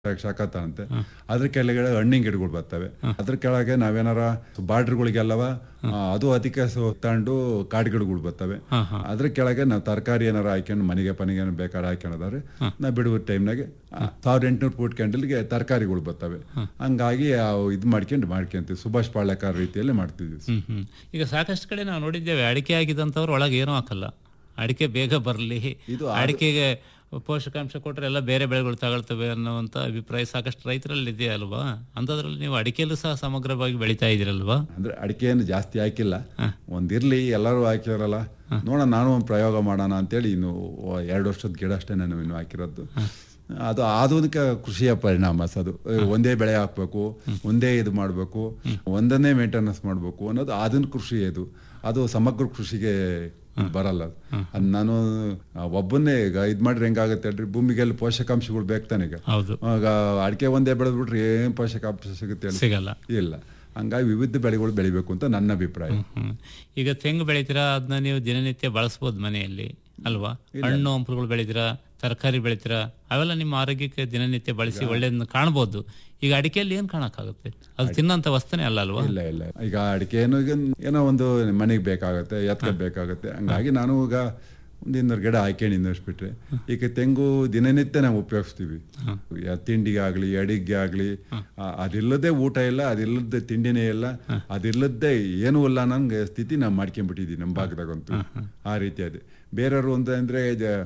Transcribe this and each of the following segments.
ಶಾಖತಾನಂತೆ ಅದ್ರ ಕೆಳಗಡೆ ಹಣ್ಣಿನ ಗಿಡಗಳು ಬರ್ತವೆ ಅದ್ರ ಕೆಳಗೆ ನಾವೇನಾರ ಬಾರ್ಡ್ರ್ಗಳಿಗೆಲ್ಲವ ಅದು ಅದಕ್ಕೆ ತಗೊಂಡು ಕಾಡು ಗಿಡಗಳು ಬರ್ತವೆ ಅದ್ರ ಕೆಳಗೆ ನಾವು ತರಕಾರಿ ಏನಾರ ಹಾಕೊಂಡು ಮನೆಗೆ ಪನಿಗೆ ಬೇಕಾದ್ರೆ ಹಾಕೊಂಡಾದ್ರೆ ನಾವು ಬಿಡುವ ಟೈಮ್ನಾಗೆ ಸಾವಿರದ ಎಂಟುನೂರು ಫೂಟ್ ಕ್ಯಾಂಡಲ್ಗೆ ತರಕಾರಿಗಳು ಬರ್ತವೆ ಹಂಗಾಗಿ ಇದು ಮಾಡ್ಕೊಂಡು ಮಾಡ್ಕೊಂತೀವಿ ಸುಭಾಷ್ ಪಾಳ್ಯಕಾರ ರೀತಿಯಲ್ಲಿ ಮಾಡ್ತಿದ್ವಿ ಹ್ಮ್ ಹ್ಮ್ ಈಗ ಸಾಕಷ್ಟು ಕಡೆ ನಾವು ನೋಡಿದ್ದೇವೆ ಅಡಿಕೆ ಆಗಿದ್ದಂಥವ್ರು ಒಳಗೆ ಏನೂ ಹಾಕಲ್ಲ ಅಡಿಕೆ ಬೇಗ ಬರಲಿ ಇದು ಅಡಿಕೆಗೆ ಪೋಷಕಾಂಶ ಕೊಟ್ಟರೆ ಎಲ್ಲ ಬೇರೆ ಬೆಳೆಗಳು ತಗೊಳ್ತವೆ ಅನ್ನುವಂಥ ಅಭಿಪ್ರಾಯ ಸಾಕಷ್ಟು ರೈತರಲ್ಲಿ ಇದೆ ಅಲ್ವಾ ಅಂಥದ್ರಲ್ಲಿ ನೀವು ಅಡಿಕೆಯಲ್ಲೂ ಸಹ ಸಮಗ್ರವಾಗಿ ಬೆಳೀತಾ ಇದ್ದೀರಲ್ವಾ ಅಂದ್ರೆ ಅಡಿಕೆಯನ್ನು ಜಾಸ್ತಿ ಹಾಕಿಲ್ಲ ಒಂದಿರ್ಲಿ ಎಲ್ಲರೂ ಹಾಕಿರಲ್ಲ ನೋಡೋಣ ನಾನು ಒಂದು ಪ್ರಯೋಗ ಮಾಡೋಣ ಅಂತೇಳಿ ಇನ್ನು ಎರಡು ವರ್ಷದ ಗಿಡ ಅಷ್ಟೇ ನಾನು ಇನ್ನು ಹಾಕಿರೋದು ಅದು ಆಧುನಿಕ ಕೃಷಿಯ ಪರಿಣಾಮ ಸ ಅದು ಒಂದೇ ಬೆಳೆ ಹಾಕ್ಬೇಕು ಒಂದೇ ಇದು ಮಾಡಬೇಕು ಒಂದನ್ನೇ ಮೇಂಟೆನೆನ್ಸ್ ಮಾಡಬೇಕು ಅನ್ನೋದು ಆಧುನಿಕ ಕೃಷಿ ಇದು ಅದು ಸಮಗ್ರ ಕೃಷಿಗೆ ಬರಲ್ಲ ಅದು. ಅದ್ ನಾನು ಒಬ್ಬನ್ನೇ ಈಗ ಇದು ಮಾಡ್ರಿ ಹೆಂಗಾಗುತ್ತೆ ಹೇಳ್ರಿ ಭೂಮಿಗೆಲ್ಲ ಪೋಷಕಾಂಶಗಳು ಬೇಕು ತಾನೆ ಈಗ ಹೌದು ಈಗ ಅಡಿಕೆ ಒಂದೇ ಬೆಳೆದ್ಬಿಟ್ರೆ ಏನ್ ಪೋಷಕಾಂಶ ಸಿಗುತ್ತೆ ಹೇಳಿ? ಸಿಗಲ್ಲ ಇಲ್ಲ ಹಂಗಾಗಿ ವಿವಿಧ ಬೆಳೆಗಳು ಬೆಳಿಬೇಕು ಅಂತ ನನ್ನ ಅಭಿಪ್ರಾಯ ಹ್ಮ್. ಈಗ ತೆಂಗು ಬೆಳಿತೀರಾ ಅದನ್ನ ನೀವು ದಿನನಿತ್ಯ ಬಳಸ್ಬೋದು ಮನೆಯಲ್ಲಿ ಅಲ್ವಾ ಹಣ್ಣು ಹಂಪಲುಗಳು ಬೆಳಿತೀರಾ ತರಕಾರಿ ಬೆಳಿತೀರಾ ಅವೆಲ್ಲ ನಿಮ್ಮ ಆರೋಗ್ಯಕ್ಕೆ ದಿನನಿತ್ಯ ಬಳಸಿ ಒಳ್ಳೆಯದನ್ನ ಕಾಣ್ಬೋದು ಈಗ ಅಡಿಕೆಯಲ್ಲಿ ಏನು ಕಾಣಕ್ಕಾಗುತ್ತೆ ಅದು ತಿನ್ನಂತ ವಸ್ತುನೇ ಅಲ್ಲ ಅಲ್ವಾ ಇಲ್ಲ ಇಲ್ಲ ಈಗ ಅಡಿಕೆ ಏನು ಈಗ ಏನೋ ಒಂದು ಮನೆಗೆ ಬೇಕಾಗುತ್ತೆ ಎತ್ಕ ಬೇಕಾಗುತ್ತೆ ಹಂಗಾಗಿ ನಾನು ಈಗ ಒಂದು ಇನ್ನೂರು ಗಿಡ ಹಾಕೊಂಡು ಇನ್ನಷ್ಟು ಈಗ ತೆಂಗು ದಿನನಿತ್ಯ ನಾವು ಉಪಯೋಗಿಸ್ತೀವಿ ಯಾ- ತಿಂಡಿಗೆ ಆಗಲಿ ಅಡಿಗೆ ಆಗಲಿ ಅದಿಲ್ಲದೆ ಊಟ ಇಲ್ಲ ಅದಿಲ್ಲದೆ ತಿಂಡಿನೇ ಇಲ್ಲ ಅದಿಲ್ಲದೆ ಏನೂ ಇಲ್ಲ ನಂಗೆ ಸ್ಥಿತಿ ನಾವು ಮಾಡ್ಕೊಂಡ್ಬಿಟ್ಟಿದ್ದೀವಿ ನಮ್ಮ ಭಾಗದಾಗಂತೂ ಆ ರೀತಿ ಅದೇ ಬೇರೆಯವರು ಅಂತ ಅಂದರೆ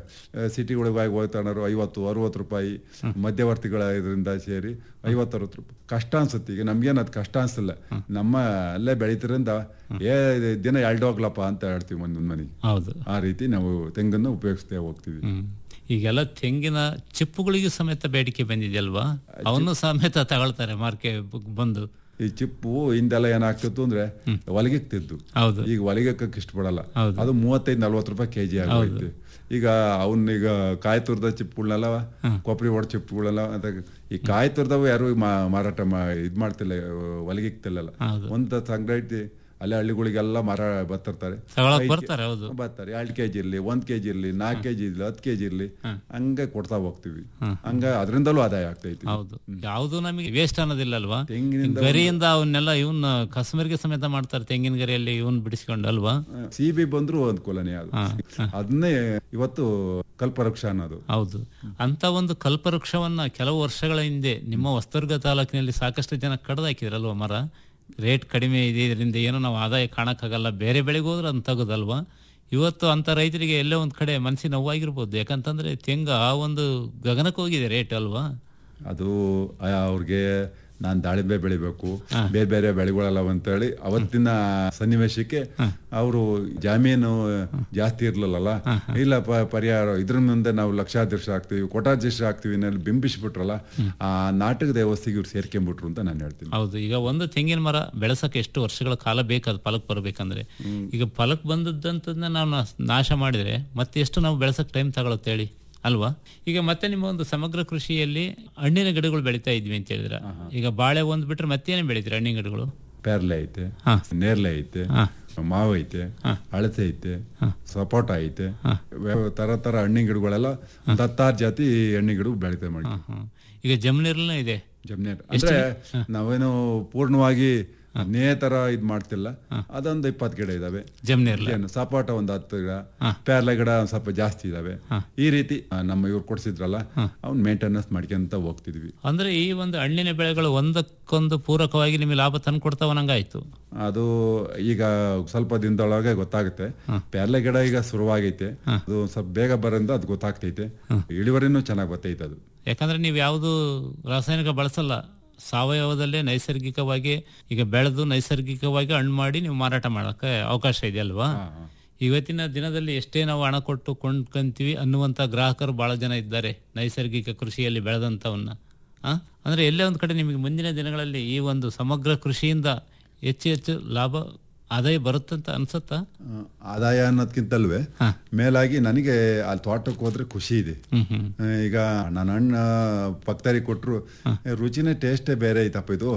ಸಿಟಿ ಒಳಗೆ ಹೋಗ್ತಾನರು ಐವತ್ತು ಅರುವತ್ತು ರೂಪಾಯಿ ಮಧ್ಯವರ್ತಿಗಳ ಇದರಿಂದ ಸೇರಿ ಐವತ್ತು ಅರವತ್ತು ರೂಪಾಯಿ ಕಷ್ಟ ಅನ್ಸುತ್ತೆ ಈಗ ನಮ್ಗೇನು ಅದು ಕಷ್ಟ ಅನ್ಸಲ್ಲ ನಮ್ಮ ಅಲ್ಲೇ ಬೆಳಿತಿರಿಂದ ಏ ಇದು ದಿನ ಎರಡು ಹೋಗ್ಲಪ್ಪ ಅಂತ ಹೇಳ್ತೀವಿ ಒಂದೊಂದು ಮನೆಗೆ ಹೌದು ಆ ರೀತಿ ನಾವು ತೆಂಗನ್ನು ಉಪಯೋಗಿಸ್ತೇ ಹೋಗ್ತೀವಿ ಹ್ಮ್. ಈಗೆಲ್ಲ ತೆಂಗಿನ ಚಿಪ್ಪುಗಳಿಗೆ ಸಮೇತ ಬೇಡಿಕೆ ಬಂದಿದೆಯಲ್ವಾ ಅವನ್ನು ಸಮೇತ ತಗೊಳ್ತಾರೆ ಮಾರ್ಕೆ ಬಂದು ಈ ಚಿಪ್ಪು ಹಿಂದೆಲ್ಲ ಏನಾಗ್ತಿತ್ತು ಅಂದ್ರೆ ಹೊಲಗಿಕ್ತಿದ್ದು ಹೌದು ಈಗ ಹೊಲಿಗಕ್ಕೆ ಇಷ್ಟಪಡಲ್ಲ ಹೌದು. ಅದು ಮೂವತ್ತೈದು ನಲ್ವತ್ತು ರೂಪಾಯಿ ಕೆಜಿ ಆಗೋಯ್ತು ಈಗ ಅವನ್ನ ಈಗ ಕಾಯಿ ತುರ್ದ ಚಿಪ್ಪುಗಳನ್ನೆಲ್ಲ ಕೊಬ್ಬರಿ ಹೊಡ ಚಿಪ್ಪುಗಳೆಲ್ಲ ಅಂತ ಈ ಕಾಯಿ ತುರ್ದವು ಯಾರು ಮಾ- ಮಾರಾಟ ಮಾ ಇದು ಮಾಡ್ತಿಲ್ಲ ಹೊಲಿಗಿಕ್ತಿಲ್ಲ ಹೌದು. ಒಂದು ಸಂಗ್ರಹ ಇಟ್ಟು ಅಲ್ಲೇ ಹಳ್ಳಿಗಳಿಗೆಲ್ಲ ಮರ ಬರ್ತಿರ್ತಾರೆ ತಗೊಳಕ್ ಬರ್ತಾರೆ ಹೌದು ಬರ್ತಾರೆ ಎರಡು ಕೆ ಜಿ ಇರಲಿ ಒಂದು ಕೆ ಜಿ ಇರಲಿ ನಾಲ್ಕು ಕೆ ಜಿ ಇರಲಿ ಹತ್ತು ಕೆ ಜಿ ಇರಲಿ ಹಂಗೆ ಕೊಡ್ತಾ ಹೋಗ್ತೀವಿ ಹಂಗ ಅದರಿಂದಲೂ ಆದಾಯ ಆಗ್ತೈತಿ ಹೌದು ಯಾವುದು ನಮಗೆ ವೇಸ್ಟ್ ಅನ್ನೋದಿಲ್ಲ ಅಲ್ವಾ ತೆಂಗಿನಿಂದ ಗರಿಯಿಂದ ಅವನ್ನೆಲ್ಲ ಇವನ್ನ ಕಸಮರಿಗೆ ಸಮೇತ ಮಾಡ್ತಾರೆ ತೆಂಗಿನ ಗರಿಯಲ್ಲಿ ಇವನ್ ಬಿಡಿಸ್ಕೊಂಡು ಅಲ್ವಾ ಸಿ ಬಿ ಬಂದ್ರು ಅನುಕೂಲನೇ ಅದು ಅದನ್ನೇ ಇವತ್ತು ಕಲ್ಪವೃಕ್ಷ ಅನ್ನೋದು ಹೌದು ಅಂತ ಒಂದು ಕಲ್ಪವೃಕ್ಷವನ್ನ ಕೆಲವು ವರ್ಷಗಳ ಹಿಂದೆ ನಿಮ್ಮ ವಸ್ತುರ್ಗ ತಾಲೂಕಿನಲ್ಲಿ ಸಾಕಷ್ಟು ಜನ ಕಡ್ದು ಹಾಕಿದ್ರಲ್ವ ಮರ ರೇಟ್ ಕಡಿಮೆ ಇದೆ ಇದರಿಂದ ಏನೋ ನಾವು ಆದಾಯ ಕಾಣಕ್ಕಾಗಲ್ಲ ಬೇರೆ ಬೆಳೆಗೆ ಹೋದ್ರೆ ಅಂತ ತೆಗೋದಲ್ವಾ ಇವತ್ತು ಅಂತ ರೈತರಿಗೆ ಎಲ್ಲೋ ಒಂದು ಕಡೆ ಮನಸ್ಸಿನ ನೋವಾಗಿರ್ಬೋದು ಯಾಕಂತಂದ್ರೆ ತೆಂಗ ಆ ಒಂದು ಗಗನಕ್ಕೆ ಹೋಗಿದೆ ರೇಟ್ ಅಲ್ವಾ ಅದು ಆ- ಅವ್ರಿಗೆ ನಾನು ದಾಳಿಂಬೆ ಬೆಳಿಬೇಕು ಬೇರೆ ಬೇರೆ ಬೆಳೆಗಳಲ್ಲ ಅಂತೇಳಿ ಅವತ್ತಿನ ಸನ್ನಿವೇಶಕ್ಕೆ ಅವರು ಜಾಮೀನು ಜಾಸ್ತಿ ಇರ್ಲಿಲ್ಲಲ್ಲ ಇಲ್ಲ ಪ- ಪರಿಹಾರ ಇದ್ರ ಮುಂದೆ ನಾವು ಲಕ್ಷಾಧೀಶ ಆಗ್ತೀವಿ ಕೋಟಾಧೀಶ ಆಗ್ತೀವಿ ಅನ್ನೋದು ಬಿಂಬಿಸ್ಬಿಟ್ರಲ್ಲ ಆ ನಾಟಕದ ವ್ಯವಸ್ಥೆಗೆ ಇವ್ರು ಸೇರ್ಕೊಂಡ್ಬಿಟ್ರು ಅಂತ ನಾನು ಹೇಳ್ತೀನಿ ಹೌದು ಈಗ ಒಂದು ತೆಂಗಿನ ಮರ ಬೆಳೆಸಕ್ಕೆ ಎಷ್ಟು ವರ್ಷಗಳ ಕಾಲ ಬೇಕು ಅದು ಫಲಕ್ಕೆ ಬರಬೇಕಂದ್ರೆ ಈಗ ಫಲಕ್ಕೆ ಬಂದದ್ದಂತದನ್ನ ನಾವು ನಾಶ- ನಾಶ ಮಾಡಿದ್ರೆ ಮತ್ತೆ ಎಷ್ಟು ನಾವು ಬೆಳೆಸಕ್ಕೆ ಟೈಮ್ ತಗೊಳುತ್ತೆ ಹೇಳಿ ಅಲ್ವಾ ಈಗ ಮತ್ತೆ ನಿಮ್ಮ ಒಂದು ಸಮಗ್ರ ಕೃಷಿಯಲ್ಲಿ ಹಣ್ಣಿನ ಗಿಡಗಳು ಬೆಳಿತಾ ಇದ್ವಿ ಅಂತ ಹೇಳಿದ್ರ ಈಗ ಬಾಳೆ ಒಂದ್ ಬಿಟ್ರೆ ಮತ್ತೇನೇ ಬೆಳಿತೀರಿ ಹಣ್ಣಿನ ಗಿಡಗಳು ಪೇರ್ಲೆ ಐತೆ ಹಾ. ನೇರ್ಲೆ ಐತೆ ಮಾವು ಐತೆ ಅಳತೆ ಐತೆ ಸಪೋಟ ಐತೆ ವ್ಯ- ತರ ತರ ಹಣ್ಣಿನ ಗಿಡಗಳೆಲ್ಲ ಒಂದು ಹತ್ತಾರು ಜಾತಿ ಹಣ್ಣಿನ ಗಿಡ ಬೆಳಿತೇವೆ ಮಾಡಿ ಹ್ಮ್. ಈಗ ಜಮ್ನೀರ್ಲೂ ಇದೆ ಜಮ್ನೇರ್ ಅಂದ್ರೆ ನಾವೇನು ಪೂರ್ಣವಾಗಿ ಅದೇ ತರ ಇದ್ ಮಾಡ್ತಿಲ್ಲ ಅದೊಂದು ಇಪ್ಪತ್ತು ಗಿಡ ಇದಾವೆ ಜಮ್ನೀರ್ಲ ಏನು ಸಪೋಟ ಒಂದು ಹತ್ತು ಗಿಡ ಪೇರ್ಲೆ ಗಿಡ ಒಂದ್ ಸ್ವಲ್ಪ ಜಾಸ್ತಿ ಇದಾವೆ ಈ ರೀತಿ ಆ, ನಮ್ಮ ಇವ್ರು ಕೊಡ್ಸಿದ್ರಲ್ಲ ಅವ್ನ್ ಮೇಂಟೆನೆನ್ಸ್ ಮಾಡ್ಕೊಂತ ಹೋಗ್ತಿದ್ವಿ ಅಂದ್ರೆ ಈ ಒಂದು ಹಣ್ಣಿನ ಬೆಳೆಗಳು ಒಂದಕ್ಕೊಂದು ಪೂರಕವಾಗಿ ನಿಮಗೆ ಲಾಭ ತಂದು ಕೊಡ್ತಾವನಂಗಾಯ್ತು ಅದು ಈಗ ಸ್ವಲ್ಪ ದಿನದೊಳಗೆ ಗೊತ್ತಾಗುತ್ತೆ ಪೇರ್ಲೆ ಗಿಡ ಈಗ ಶುರುವಾಗೈತೆ ಅದು ಸ್ವಲ್ಪ ಬೇಗ ಬರೋದ್ರಿಂದ ಅದು ಗೊತ್ತಾಗ್ತೈತೆ ಇಳುವರಿನೂ ಚೆನ್ನಾಗಿ ಬರ್ತೈತೆ ಅದು ಯಾಕಂದ್ರೆ ನೀವು ಯಾವುದು ರಾಸಾಯನಿಕ ಬಳಸಲ್ಲ ಸಾವಯವದಲ್ಲೇ ನೈಸರ್ಗಿಕವಾಗಿ ಈಗ ಬೆಳೆದು ನೈಸರ್ಗಿಕವಾಗಿ ಹಣ್ಣು ಮಾಡಿ ನೀವು ಮಾರಾಟ ಮಾಡೋಕ್ಕೆ ಅವಕಾಶ ಇದೆ ಅಲ್ವಾ ಇವತ್ತಿನ ದಿನದಲ್ಲಿ ಎಷ್ಟೇ ನಾವು ಹಣ ಕೊಟ್ಟು ಕೊಂಡ್ಕೊಂತೀವಿ ಅನ್ನುವಂಥ ಗ್ರಾಹಕರು ಬಹಳ ಜನ ಇದ್ದಾರೆ ನೈಸರ್ಗಿಕ ಕೃಷಿಯಲ್ಲಿ ಬೆಳೆದಂಥವನ್ನ ಆ? ಅಂದ್ರೆ ಎಲ್ಲೇ ಒಂದು ಕಡೆ ನಿಮಗೆ ಮುಂದಿನ ದಿನಗಳಲ್ಲಿ ಈ ಒಂದು ಸಮಗ್ರ ಕೃಷಿಯಿಂದ ಹೆಚ್ಚು ಹೆಚ್ಚು ಲಾಭ ಆದಾಯ ಬರುತ್ತಂತ ಅನ್ಸುತ್ತಾ ಆ, ಆದಾಯ ಅನ್ನೋದ್ಕಿಂತಲ್ವೇ ಮೇಲಾಗಿ ನನಗೆ ಅಲ್ಲಿ ತೋಟಕ್ಕೆ ಹೋದ್ರೆ ಖುಷಿ ಇದೆ ಹ್ಮ್ ಹ್ಮ್ ಆ, ಈಗ ನನ್ನ ಅಣ್ಣ ಪಕ್ತಾರಿ ಕೊಟ್ರು ರುಚಿನೇ ಟೇಸ್ಟೇ ಬೇರೆ ಐತಪ್ಪ ಇದು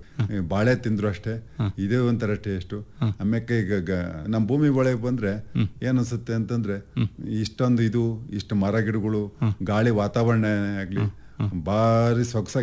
ಈ ಬಾಳೆ ತಿಂದ್ರು ಅಷ್ಟೇ ಇದೇ ಒಂಥರ ಟೇಸ್ಟು ಆಮ್ಯಾಕೆ ಈಗ ಗ- ನಮ್ಮ ಭೂಮಿ ಒಳಗೆ ಬಂದ್ರೆ ಏನ್ ಅನ್ಸುತ್ತೆ ಅಂತಂದ್ರೆ ಇಷ್ಟೊಂದು ಇದು ಇಷ್ಟು ಮರ ಗಿಡಗಳು ಗಾಳಿ ವಾತಾವರಣ ಆಗ್ಲಿ ಭಾರಿ ಸೊಗಸಾಗಿ